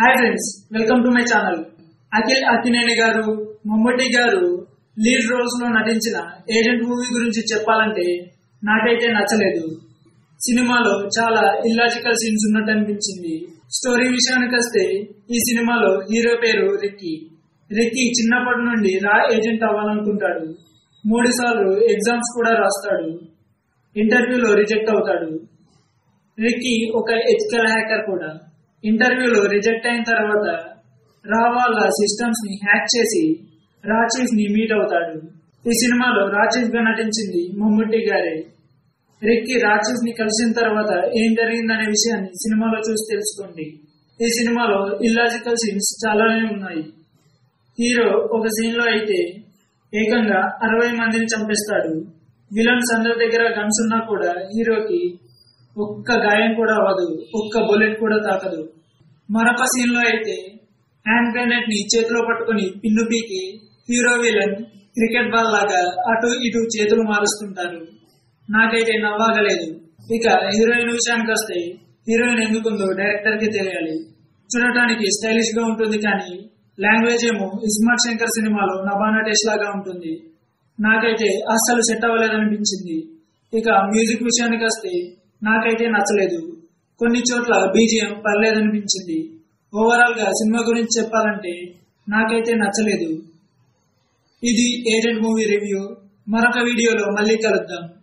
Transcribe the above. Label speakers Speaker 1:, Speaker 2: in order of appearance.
Speaker 1: hi friends welcome to my channel Akhil Akkineni గారు మమ్మటి గారు lead roles లో నటించిన ఏజెంట్ మూవీ గురించి చెప్పాలంటే నాకైతే నచ్చలేదు సినిమాలో చాలా ఇల్లాజికల్ సీన్స్ ఉన్నట్టు అనిపించింది స్టోరీ విషయానికి వస్తే ఈ సినిమాలో హీరో పేరు రిక్కీ రిక్కీ చిన్నప్పటి నుండి రా ఏజెంట్ అవ్వాలనుకుంటాడు మూడు సార్లు ఎగ్జామ్స్ కూడా రాస్తాడు ఇంటర్వ్యూలో రిజెక్ట్ అవుతాడు రిక్కీ ఒక ఎథికల్ హ్యాకర్ కూడా ఇంటర్వ్యూలో రిజెక్ట్ అయిన తర్వాత రా వాళ్ళ సిస్టమ్స్ ని హ్యాక్ చేసి రా చీఫ్ ని మీట్ అవుతాడు ఈ సినిమాలో రా చీఫ్ గా నటించింది మమ్ముట్టి గారే రిక్కీ రా చీఫ్ ని కలిసిన తర్వాత ఏం జరిగిందనే విషయాన్ని సినిమాలో చూసి తెలుసుకోండి ఈ సినిమాలో ఇల్లాజికల్ సీన్స్ చాలానే ఉన్నాయి హీరో ఒక సీన్ లో అయితే ఏకంగా అరవై మందిని చంపేస్తాడు విలన్స్ అందరి దగ్గర గన్స్ ఉన్నా కూడా హీరోకి ఒక్క గాయం కూడా అవ్వదు ఒక్క బుల్లెట్ కూడా తాకదు మరొక సీన్ లో అయితే హ్యాండ్ గ్రెనేట్ ని చేతిలో పట్టుకుని పిన్ను పీకి హీరో విలన్ క్రికెట్ బాల్ లాగా అటు ఇటు చేతులు మారుస్తుంటారు నాకైతే నవ్వాగలేదు ఇక హీరోయిన్ విషయానికి వస్తే హీరోయిన్ ఎందుకుందో డైరెక్టర్ కి తెలియాలి చూడటానికి స్టైలిష్ గా ఉంటుంది కానీ లాంగ్వేజ్ ఏమో ఇస్మార్ట్ శంకర్ సినిమాలో నబానా టేస్ట్ లాగా ఉంటుంది నాకైతే అస్సలు సెట్ అవ్వలేదనిపించింది ఇక మ్యూజిక్ విషయానికి వస్తే నాకైతే నచ్చలేదు కొన్ని చోట్ల బీజిఎం పర్లేదనిపించింది ఓవరాల్ గా సినిమా గురించి చెప్పాలంటే నాకైతే నచ్చలేదు ఇది ఏజెంట్ మూవీ రివ్యూ మరొక వీడియోలో మళ్ళీ కలుద్దాం